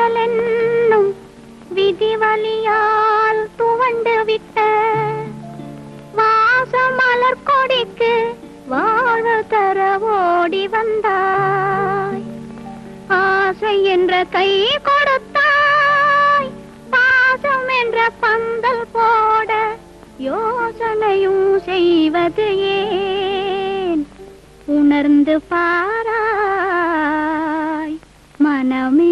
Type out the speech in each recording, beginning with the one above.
காதல் என்னும் விதிவலியால் துவண்டு விட்ட வாசமலர் கொடிக்கு வாழ தர ஓடி வந்தாய் ஆசை என்ற கை கொடுத்தாய் பாசம் என்ற பந்தல் போட யோசனையும் செய்வது ஏன் உணர்ந்து பாராய் மனமே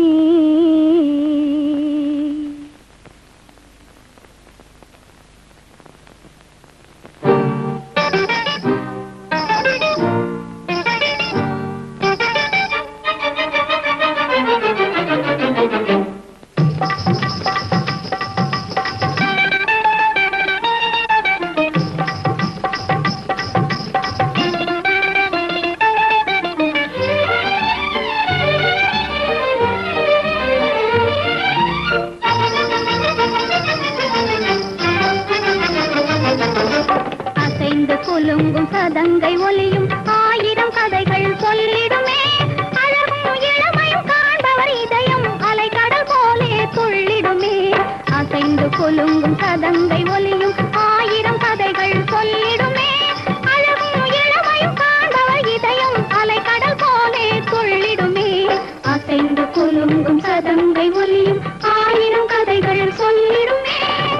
அசைந்து குலுங்கும் சதங்கை ஒலியும் ஆயிரம் கதைகள் சொல்லிடுமே அழகும் இளமையும் காண்பவர் இதயம் அலைக்கடல் போலே துள்ளிடுமே அசைந்து குலுங்கும் சதங்கை ஒலியும் ஆயிரம் கதைகள் சொல்லிடுமே அழகும் இளமையும் காண்பவர் இதயம் அலைக்கடல் போலே துள்ளிடுமே அசைந்து குலுங்கும் சதங்கை ஒலியும் ஆயிரம் கதைகள் சொல்லிடுமே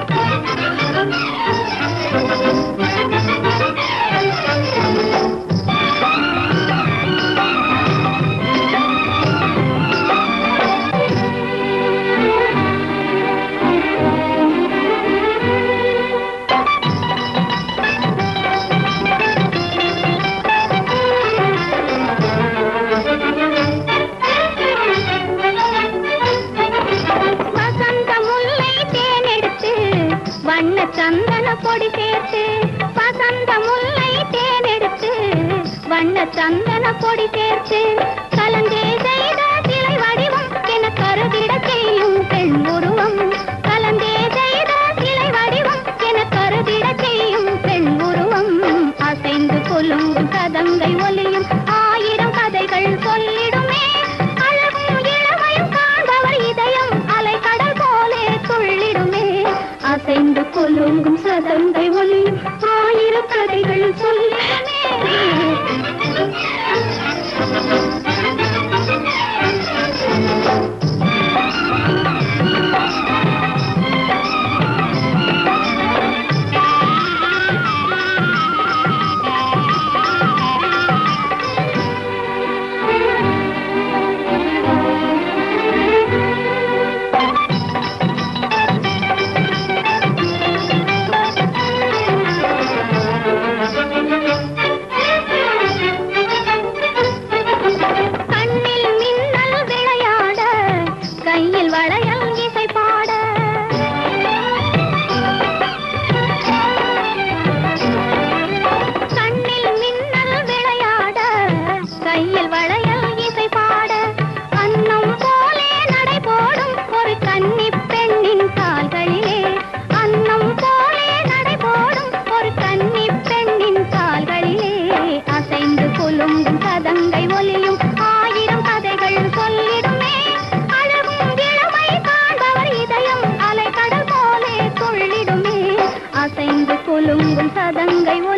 வசந்த முல்லை தேனெடுத்து வண்ண சந்தன பொடி சேர்த்து வசந்த முல்லை தேனெடுத்து வண்ண சந்தன பொடி சேர்த்து கலந்தே செய்த சிலை வடிவம் என கருதிட செய்யும் பெண் உருவம் கலந்தே செய்த சிலை வடிவம் என கருதிட செய்யும் பெண் உருவம் அசைந்து கொலுங்கும் கதங்கை ஒலியும் ஆயிரம் கதைகள் சொல்லிடுமே அழகும் இளமையும் காண்பவர் இதயம் அலைக்கடல் போலே துள்ளிடுமே அசைந்து கொலுங்கும் சதங்கை ஒலியும் ஆயிரம் கதைகள் சொல்லிடுமே கண்ணில் மின்னல் விளையாட கையில் வளையல் இசை பாட கண்ணில் மின்னல் விளையாட கையில் வளையல் இசை பாட அன்னம் போலே நடை போடும் ஒரு கன்னி பெண்ணின் கால்களிலே அன்னம் போலே நடை போடும் ஒரு கன்னி பெண்ணின் கால்களிலே அசைந்து குலுங்கும் கதங்கை ஒலியும் ஆயிரம் கதைகள் சொல்லிடுமே அழகும் இளமை காண்பவர் இதயம் அலைக்கடல் போலே துள்ளிடுமே அசைந்து குலுங்கும் சதங்கை